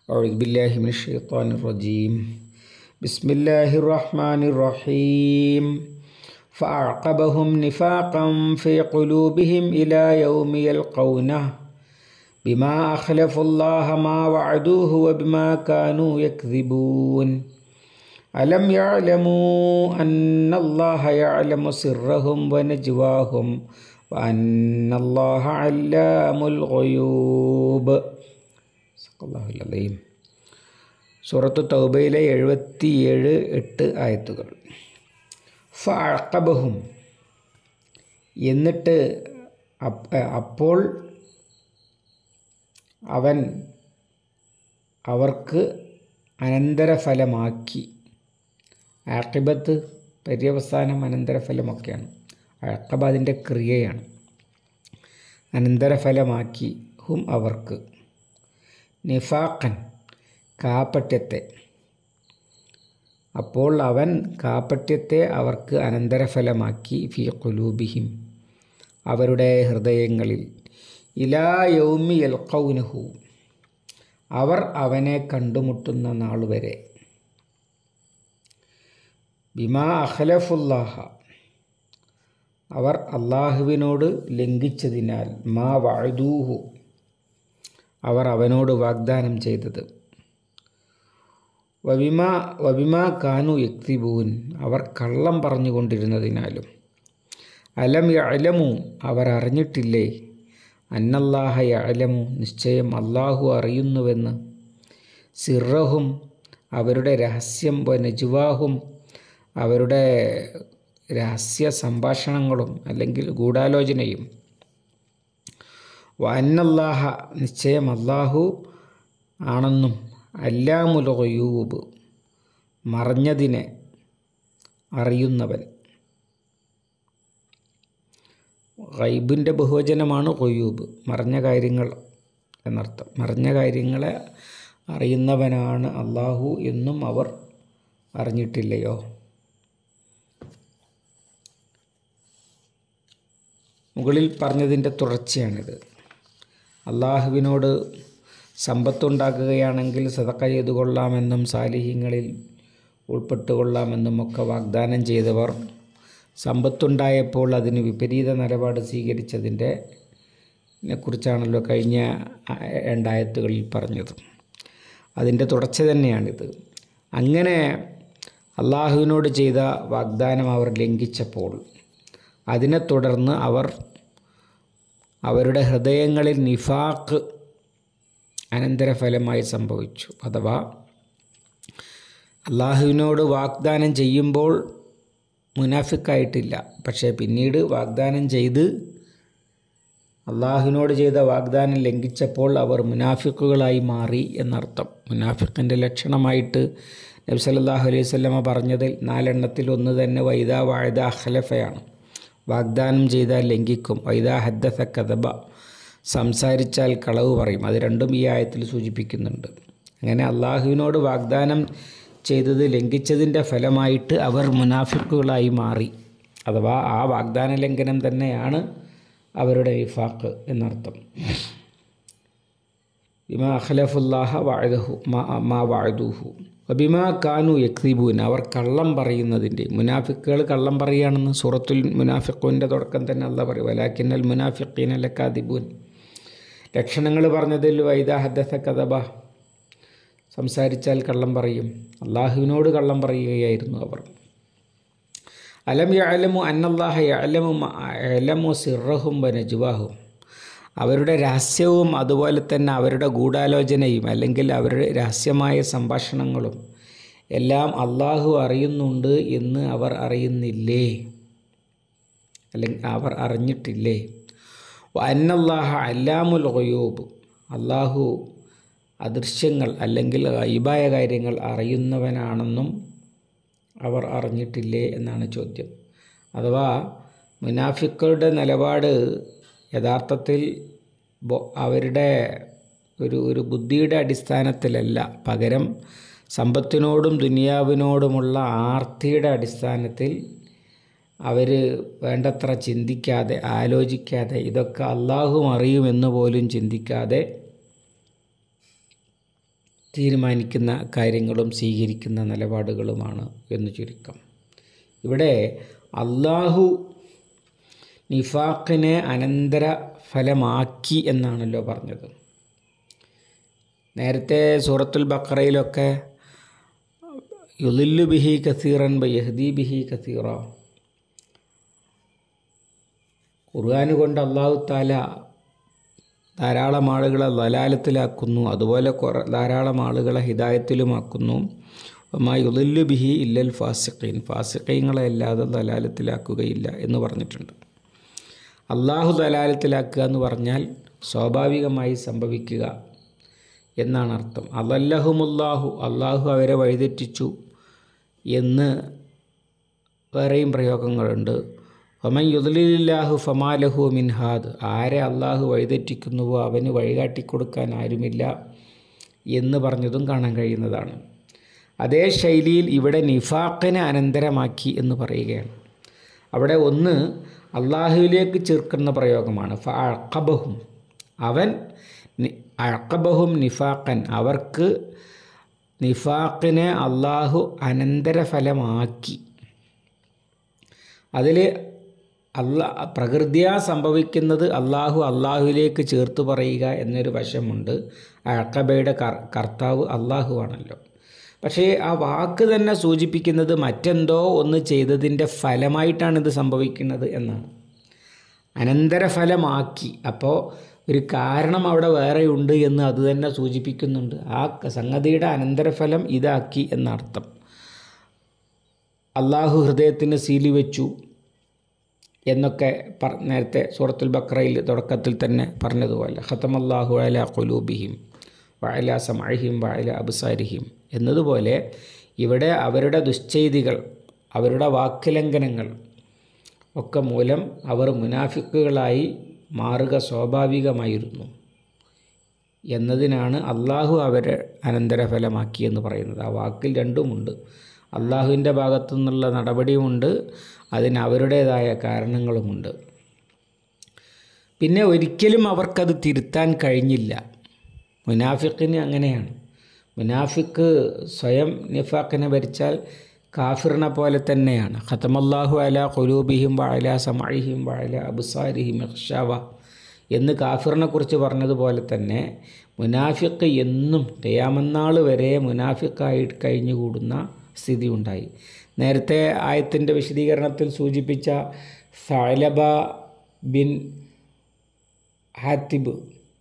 أعوذ بالله من الشيطان الرجيم بسم الله الرحمن الرحيم فأعقبهم نفاقا في قلوبهم إلى يوم يلقونه بما أخلفوا الله ما وعدوه وبما كانوا يكذبون ألم يعلموا أن الله يعلم سرهم ونجواهم وأن الله علام الغيوب صدق الله العظيم സൂറത്ത് തൗബയിലെ എഴുപത്തിയേഴ് എട്ട് ആയത്തുകൾ ഫഅഖബഹും എന്നിട്ട് അപ്പ- അപ്പോൾ അവൻ അവർക്ക് അനന്തരഫലമാക്കി ആക്കിബത്ത് പര്യവസാനം അനന്തരഫലമൊക്കെയാണ് അഴക്കബ അതിൻ്റെ ക്രിയയാണ് അനന്തരഫലമാക്കി ഹും അവർക്ക് നിഫാഖൻ കാപ്പട്യത്തെ അപ്പോൾ അവൻ കാപ്പട്യത്തെ അവർക്ക് അനന്തരഫലമാക്കി ഫി കുലൂബിഹിം അവരുടെ ഹൃദയങ്ങളിൽ ഇലാ യൗമി യൽക്കൗനഹു അവർ അവനെ കണ്ടുമുട്ടുന്ന നാൾ വരെ ബിമാ അഖലഫുല്ലാഹ അവർ അള്ളാഹുവിനോട് ലംഘിച്ചതിനാൽ മാ വഴുതൂഹു അവർ അവനോട് വാഗ്ദാനം ചെയ്തത് വബിമ വബിമ കാനു യക്തിബൂൻ അവർ കള്ളം പറഞ്ഞുകൊണ്ടിരുന്നതിനാലും അലം യഅലമു അവർ അറിഞ്ഞിട്ടില്ലേ അന്നല്ലാഹ യഅലമു നിശ്ചയം അള്ളാഹു അറിയുന്നുവെന്ന് സിറഹും അവരുടെ രഹസ്യം നജുവാഹും അവരുടെ രഹസ്യ സംഭാഷണങ്ങളും അല്ലെങ്കിൽ ഗൂഢാലോചനയും വന്നല്ലാഹ നിശ്ചയം അള്ളാഹു ആണെന്നും അല്ലാമുൽ ഖുയൂബ് മറഞ്ഞതിനെ അറിയുന്നവൻ ഗൈബിൻ്റെ ബഹുവചനമാണ് കൊയ്യൂബ് മറഞ്ഞ കാര്യങ്ങൾ എന്നർത്ഥം മറഞ്ഞ കാര്യങ്ങളെ അറിയുന്നവനാണ് അള്ളാഹു എന്നും അവർ അറിഞ്ഞിട്ടില്ലയോ മുകളിൽ പറഞ്ഞതിൻ്റെ തുടർച്ചയാണിത് അള്ളാഹുവിനോട് സമ്പത്തുണ്ടാക്കുകയാണെങ്കിൽ സതക്ക ചെയ്തു കൊള്ളാമെന്നും സാലിഹ്യങ്ങളിൽ ഉൾപ്പെട്ടുകൊള്ളാമെന്നും ഒക്കെ വാഗ്ദാനം ചെയ്തവർ സമ്പത്തുണ്ടായപ്പോൾ അതിന് വിപരീത നിലപാട് സ്വീകരിച്ചതിൻ്റെ കുറിച്ചാണല്ലോ കഴിഞ്ഞ രണ്ടായത്തുകളിൽ പറഞ്ഞത് അതിൻ്റെ തുടർച്ച തന്നെയാണിത് അങ്ങനെ അള്ളാഹുവിനോട് ചെയ്ത വാഗ്ദാനം അവർ ലംഘിച്ചപ്പോൾ അതിനെ തുടർന്ന് അവർ അവരുടെ ഹൃദയങ്ങളിൽ നിഫാക്ക് അനന്തരഫലമായി സംഭവിച്ചു അഥവാ അള്ളാഹുവിനോട് വാഗ്ദാനം ചെയ്യുമ്പോൾ മുനാഫിക്കായിട്ടില്ല പക്ഷേ പിന്നീട് വാഗ്ദാനം ചെയ്ത് അള്ളാഹുവിനോട് ചെയ്ത വാഗ്ദാനം ലംഘിച്ചപ്പോൾ അവർ മുനാഫിക്കുകളായി മാറി എന്നർത്ഥം മുനാഫിക്കിൻ്റെ ലക്ഷണമായിട്ട് നബി സല്ലല്ലാഹു അലൈഹി വസല്ലമ പറഞ്ഞതിൽ നാലെണ്ണത്തിൽ ഒന്ന് തന്നെ വൈദ വാഴുത അഖലഫയാണ് വാഗ്ദാനം ചെയ്താൽ ലംഘിക്കും വൈദ ഹദ്ദസ കഥബ സംസാരിച്ചാൽ കളവ് പറയും അത് രണ്ടും ഈ ആയത്തിൽ സൂചിപ്പിക്കുന്നുണ്ട് അങ്ങനെ അള്ളാഹുവിനോട് വാഗ്ദാനം ചെയ്തത് ലംഘിച്ചതിൻ്റെ ഫലമായിട്ട് അവർ മുനാഫിക്കുകളായി മാറി അഥവാ ആ വാഗ്ദാന ലംഘനം തന്നെയാണ് അവരുടെ വിഫാക്ക് എന്നർത്ഥം ബിമാ അഖലഫുല്ലാഹ വാഴുഹു മാ വാഴുഹു ബിമാ കാനു യക്തിബൂൻ അവർ കള്ളം പറയുന്നതിൻ്റെ മുനാഫിക്കുകൾ കള്ളം പറയുകയാണെന്ന് സൂറത്തുൽ മുനാഫിഖുവിൻ്റെ തുടക്കം തന്നെ അല്ല പറയും വലാക്കിന്നൽ മുനാഫിഖീൻ ലക്കാദിബൂൻ ലക്ഷണങ്ങൾ പറഞ്ഞതിൽ വൈദ ഹദ്ദസ കഥബ സംസാരിച്ചാൽ കള്ളം പറയും അള്ളാഹുവിനോട് കള്ളം പറയുകയായിരുന്നു അവർ അലം യഅലമു അന്നല്ലാഹ യഅലമു യഅലമു സിറഹും വനജുവാഹും അവരുടെ രഹസ്യവും അതുപോലെ തന്നെ അവരുടെ ഗൂഢാലോചനയും അല്ലെങ്കിൽ അവരുടെ രഹസ്യമായ സംഭാഷണങ്ങളും എല്ലാം അള്ളാഹു അറിയുന്നുണ്ട് എന്ന് അവർ അറിയുന്നില്ലേ അല്ലെങ്കിൽ അവർ അറിഞ്ഞിട്ടില്ലേ അന്നല്ലാഹ അല്ലാമുൽ ഖുയൂബ് അള്ളാഹു അദൃശ്യങ്ങൾ അല്ലെങ്കിൽ ഗൈബായ കാര്യങ്ങൾ അറിയുന്നവനാണെന്നും അവർ അറിഞ്ഞിട്ടില്ലേ എന്നാണ് ചോദ്യം അഥവാ മുനാഫിക്കളുടെ നിലപാട് യഥാർത്ഥത്തിൽ അവരുടെ ഒരു ഒരു ബുദ്ധിയുടെ അടിസ്ഥാനത്തിലല്ല പകരം സമ്പത്തിനോടും ദുനിയാവിനോടുമുള്ള ആർത്തിയുടെ അടിസ്ഥാനത്തിൽ അവർ വേണ്ടത്ര ചിന്തിക്കാതെ ആലോചിക്കാതെ ഇതൊക്കെ അള്ളാഹും അറിയുമെന്ന് പോലും ചിന്തിക്കാതെ തീരുമാനിക്കുന്ന കാര്യങ്ങളും സ്വീകരിക്കുന്ന നിലപാടുകളുമാണ് എന്ന് ചുരുക്കം ഇവിടെ അള്ളാഹു നിഫാഖിനെ അനന്തര ഫലമാക്കി എന്നാണല്ലോ പറഞ്ഞത് നേരത്തെ സൂറത്തുൽ ബക്കറയിലൊക്കെ യുലില്ലു ബിഹി കസീറൻ ബയഹദി ബിഹി കസീറ ഖുർആൻ കൊണ്ട് അള്ളാഹു താല ധാരാളം ആളുകളെ ദലാലത്തിലാക്കുന്നു അതുപോലെ കുറേ ധാരാളം ആളുകളെ ഹിദായത്തിലുമാക്കുന്നു ഒമാ യുലില്ലു ബിഹി ഇല്ലൽ ഫാസിഖീൻ ഫാസിഖീങ്ങളെ അല്ലാതെ ദലാലത്തിലാക്കുകയില്ല എന്ന് പറഞ്ഞിട്ടുണ്ട് അള്ളാഹു ദലാലത്തിലാക്കുക എന്ന് പറഞ്ഞാൽ സ്വാഭാവികമായി സംഭവിക്കുക എന്നാണ് അർത്ഥം അതല്ലഹുമുല്ലാഹു അള്ളാഹു അവരെ വഴിതെറ്റിച്ചു എന്ന് വേറെയും പ്രയോഗങ്ങളുണ്ട് ഒമൻ യുദലില്ലാഹു ഫമാലഹു മിൻഹാദ് ആരെ അള്ളാഹു വഴിതെറ്റിക്കുന്നുവോ അവന് വഴികാട്ടിക്കൊടുക്കാൻ ആരുമില്ല എന്ന് പറഞ്ഞതും കാണാൻ കഴിയുന്നതാണ് അതേ ശൈലിയിൽ ഇവിടെ നിഫാഖിനെ അനന്തരമാക്കി എന്ന് പറയുകയാണ് അവിടെ ഒന്ന് അള്ളാഹുവിലേക്ക് ചേർക്കുന്ന പ്രയോഗമാണ് ഫ അഴക്കബഹും അവൻ അഴക്കബഹും നിഫാഖൻ അവർക്ക് നിഫാഖിനെ അള്ളാഹു അനന്തരഫലമാക്കി അതിൽ അള്ളാ പ്രകൃതിയാ സംഭവിക്കുന്നത് അള്ളാഹു അള്ളാഹുവിലേക്ക് ചേർത്ത് പറയുക എന്നൊരു വശമുണ്ട് അഴക്കബയുടെ കർത്താവ് അള്ളാഹുവാണല്ലോ പക്ഷേ ആ വാക്ക് തന്നെ സൂചിപ്പിക്കുന്നത് മറ്റെന്തോ ഒന്ന് ചെയ്തതിൻ്റെ ഫലമായിട്ടാണ് ഇത് സംഭവിക്കുന്നത് എന്നാണ് അനന്തരഫലമാക്കി അപ്പോൾ ഒരു കാരണം അവിടെ വേറെയുണ്ട് എന്ന് അത് തന്നെ സൂചിപ്പിക്കുന്നുണ്ട് ആ സംഗതിയുടെ അനന്തരഫലം ഇതാക്കി എന്നർത്ഥം അള്ളാഹു ഹൃദയത്തിന് സീലി വെച്ചു എന്നൊക്കെ പറ നേരത്തെ സൂറത്തുൽ ബക്രയിൽ തുടക്കത്തിൽ തന്നെ പറഞ്ഞതുപോലെ ഖത്തമല്ലാഹു അല ഖുലൂബിഹിം വഅല സമഅഹിം വഅല അബ്സാരിഹിം എന്നതുപോലെ ഇവിടെ അവരുടെ ദുശ്ചെയ്തികൾ അവരുടെ വാക്കുലംഘനങ്ങൾ ഒക്കെ മൂലം അവർ മുനാഫിക്കുകളായി മാറുക സ്വാഭാവികമായിരുന്നു എന്നതിനാണ് അള്ളാഹു അവരെ അനന്തരഫലമാക്കി എന്ന് പറയുന്നത് ആ വാക്കിൽ രണ്ടുമുണ്ട് അള്ളാഹുവിൻ്റെ ഭാഗത്തു നിന്നുള്ള നടപടിയുമുണ്ട് അതിന് അവരുടേതായ കാരണങ്ങളുമുണ്ട് പിന്നെ ഒരിക്കലും അവർക്കത് തിരുത്താൻ കഴിഞ്ഞില്ല മുനാഫിക്കിന് അങ്ങനെയാണ് മുനാഫിക്ക് സ്വയം നിഫാഖിനെ ഭരിച്ചാൽ കാഫിറിനെ പോലെ തന്നെയാണ് ഖത്തമല്ലാഹു അല ഖുലൂബിഹിം വഅല സമഅഹിം വഅല അബ്സാരിഹിം ഇഖ്ഷാവ എന്ന് കാഫിറിനെ കുറിച്ച് പറഞ്ഞതുപോലെ തന്നെ മുനാഫിക്ക് എന്നും ഖിയാമന്നാൾ വരെ മുനാഫിക്കായി കഴിഞ്ഞുകൂടുന്ന സ്ഥിതി ഉണ്ടായി നേരത്തെ ആയത്തിൻ്റെ വിശദീകരണത്തിൽ സൂചിപ്പിച്ച സഅലബ ബിൻ ഹാത്തിബ്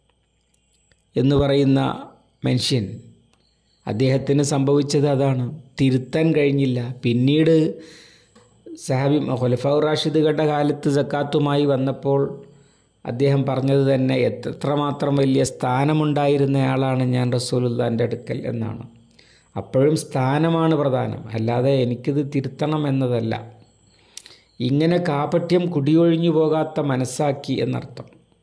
എന്ന് പറയുന്ന മനുഷ്യൻ അദ്ദേഹത്തിന് സംഭവിച്ചത് അതാണ് തിരുത്താൻ കഴിഞ്ഞില്ല പിന്നീട് സഹാബി ഖുലഫാർ റാഷിദുകളുടെ കാലത്ത് സക്കാത്തുമായി വന്നപ്പോൾ അദ്ദേഹം പറഞ്ഞത് തന്നെ എത്രമാത്രം വലിയ സ്ഥാനമുണ്ടായിരുന്നയാളാണ് ഞാൻ റസൂലുല്ലാൻ്റെ അടുക്കൽ എന്നാണ് അപ്പോഴും സ്ഥാനമാണ് പ്രധാനം അല്ലാതെ എനിക്കിത് തിരുത്തണം എന്നതല്ല ഇങ്ങനെ കാപട്യം കുടിയൊഴിഞ്ഞു പോകാത്ത മനസ്സാക്കി എന്നർത്ഥം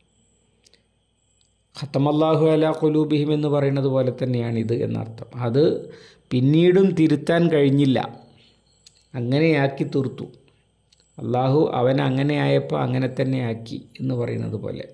ഖത്തമല്ലാഹു അല കുലൂബിഹിം എന്ന് പറയുന്നത് പോലെ തന്നെയാണിത് എന്നർത്ഥം അത് പിന്നീടും തിരുത്താൻ കഴിഞ്ഞില്ല അങ്ങനെയാക്കി തീർത്തു അള്ളാഹു അവൻ അങ്ങനെ ആയപ്പോൾ അങ്ങനെ തന്നെ ആക്കി എന്ന് പറയുന്നത് പോലെ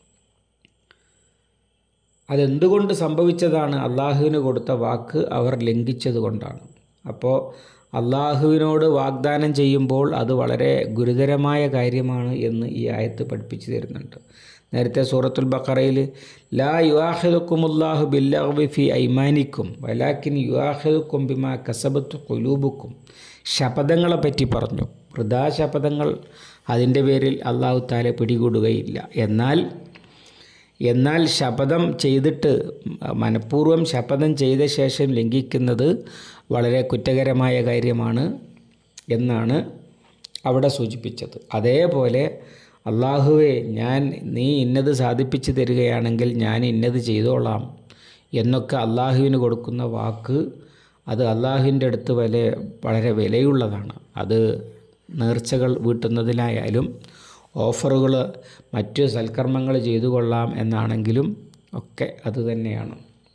അതെന്തുകൊണ്ട് സംഭവിച്ചതാണ് അള്ളാഹുവിന് കൊടുത്ത വാക്ക് അവർ ലംഘിച്ചത് കൊണ്ടാണ് അപ്പോൾ അള്ളാഹുവിനോട് വാഗ്ദാനം ചെയ്യുമ്പോൾ അത് വളരെ ഗുരുതരമായ കാര്യമാണ് എന്ന് ഈ ആയത്ത് പഠിപ്പിച്ചു തരുന്നുണ്ട് നേരത്തെ സൂറത്തുൽ ബക്കറയിൽ ലാ യുവാഹിദുക്കുമുല്ലാഹു ബില്ലഹ്ബി ഫി ഐമാനിക്കും വലാക്കിൻ യുവാഹിദുക്കും ബിമാ കസബത്ത് കുലൂബുക്കും ശപഥങ്ങളെ പറ്റി പറഞ്ഞു വൃഥാ ശപഥങ്ങൾ അതിൻ്റെ പേരിൽ അള്ളാഹു താലെ പിടികൂടുകയില്ല എന്നാൽ എന്നാൽ ശപഥം ചെയ്തിട്ട് മനഃപൂർവ്വം ശപഥം ചെയ്ത ശേഷം ലംഘിക്കുന്നത് വളരെ കുറ്റകരമായ കാര്യമാണ് എന്നാണ് അവിടെ സൂചിപ്പിച്ചത് അതേപോലെ അള്ളാഹുവെ ഞാൻ നീ ഇന്നത് സാധിപ്പിച്ചു തരികയാണെങ്കിൽ ഞാൻ ഇന്നത് ചെയ്തോളാം എന്നൊക്കെ അള്ളാഹുവിന് കൊടുക്കുന്ന വാക്ക് അത് അള്ളാഹുവിൻ്റെ അടുത്ത് വില വളരെ വിലയുള്ളതാണ് അത് നേർച്ചകൾ വീട്ടുന്നതിനായാലും ഓഫറുകൾ മറ്റ് സൽക്കർമ്മങ്ങൾ ചെയ്തു കൊള്ളാം എന്നാണെങ്കിലും ഒക്കെ അത് തന്നെയാണ്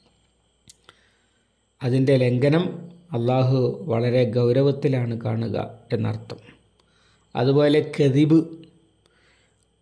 അതിൻ്റെ ലംഘനം അള്ളാഹു വളരെ ഗൗരവത്തിലാണ് കാണുക എന്നർത്ഥം അതുപോലെ കതിബ്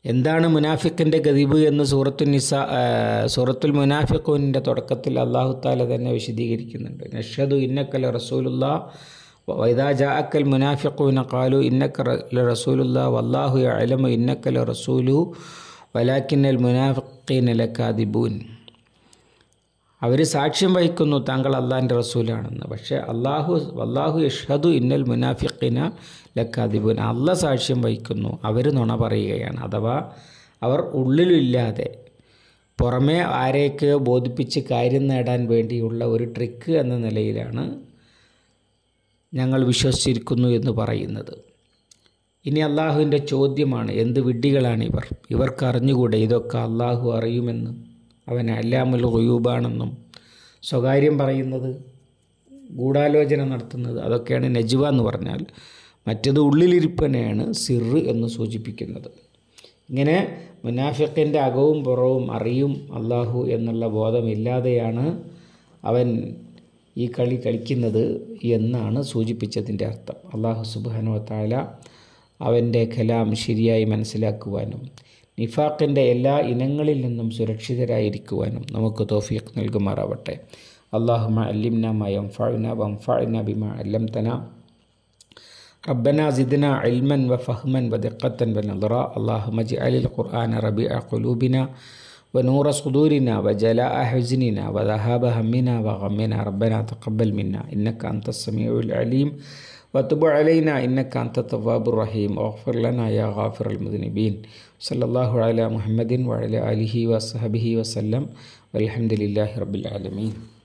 എന്താണ് മുനാഫിക്കിൻ്റെ ഗതിബ് എന്ന് സൂറത്തുൽ നിസ ആ, സൂറത്തുൽ മുനാഫിഖൂനിൻ്റെ തുടക്കത്തിൽ അള്ളാഹു താല തന്നെ വിശദീകരിക്കുന്നുണ്ട് നഷദു ഇന്നക്കല റസൂലുള്ള വൈദാ ജാഅക്കൽ മുനാഫിഖൂന ഖാലു ഇന്നക്ക ല റസൂലുള്ള വല്ലാഹു അലമു ഇന്നക്കല റസൂലു വലാക്കിന്നൽ മുനാഫിഖീന ലക്കാദിബൂൻ അവർ സാക്ഷ്യം വഹിക്കുന്നു താങ്കൾ അള്ളാഹിൻ്റെ റസൂലാണെന്ന് പക്ഷേ അള്ളാഹു അള്ളാഹു യഷ്ഹദു ഇന്നൽ മുനാഫിഖിന ലക്കാദിബുൻ അള്ള സാക്ഷ്യം വഹിക്കുന്നു അവർ നുണ പറയുകയാണ് അഥവാ അവർ ഉള്ളിലില്ലാതെ പുറമേ ആരെയൊക്കെ ബോധിപ്പിച്ച് കാര്യം നേടാൻ വേണ്ടിയുള്ള ഒരു ട്രിക്ക് എന്ന നിലയിലാണ് ഞങ്ങൾ വിശ്വസിച്ചിരിക്കുന്നു എന്ന് പറയുന്നത് ഇനി അള്ളാഹുവിൻ്റെ ചോദ്യമാണ് എന്ത് വിഡ്ഢികളാണ് ഇവർ ഇവർക്ക് അറിഞ്ഞുകൂടെ ഇതൊക്കെ അള്ളാഹു അറിയുമെന്ന് അവൻ അല്ലാമുൽ ഗുയൂബാണെന്നും സ്വകാര്യം പറയുന്നത് ഗൂഢാലോചന നടത്തുന്നത് അതൊക്കെയാണ് നജ്വ എന്ന് പറഞ്ഞാൽ മറ്റത് ഉള്ളിലിരിപ്പനെയാണ് സിറ് എന്ന് സൂചിപ്പിക്കുന്നത് ഇങ്ങനെ മുനാഫിഖിൻ്റെ അകവും പുറവും അറിയും അള്ളാഹു എന്നുള്ള ബോധമില്ലാതെയാണ് അവൻ ഈ കളി കളിക്കുന്നത് എന്നാണ് സൂചിപ്പിച്ചതിൻ്റെ അർത്ഥം അള്ളാഹു സുബാനു താല അവൻ്റെ കലാം ശരിയായി മനസ്സിലാക്കുവാനും നിഫാഖിൻ്റെ എല്ലാ ഇനങ്ങളിൽ നിന്നും സുരക്ഷിതരായിരിക്കുവാനും നമുക്ക് തോഫീഖ് നൽകുമാറാവട്ടെ അള്ളാഹുമ അല്ലിംന മയം ഫഅന വംഫഅന ബിമ അല്ലംതന ربنا زدنا علما وفهما ودقة ونظرا اللهم اجعل القرآن ربيع قلوبنا ونور صدورنا وجلاء حزننا وذهاب همنا وغمنا ربنا تقبل منا إنك أنت السميع العليم وتب علينا إنك أنت التواب الرحيم واغفر لنا يا غافر المذنبين صلى الله على محمد وعلى آله وصحبه وسلم والحمد لله رب العالمين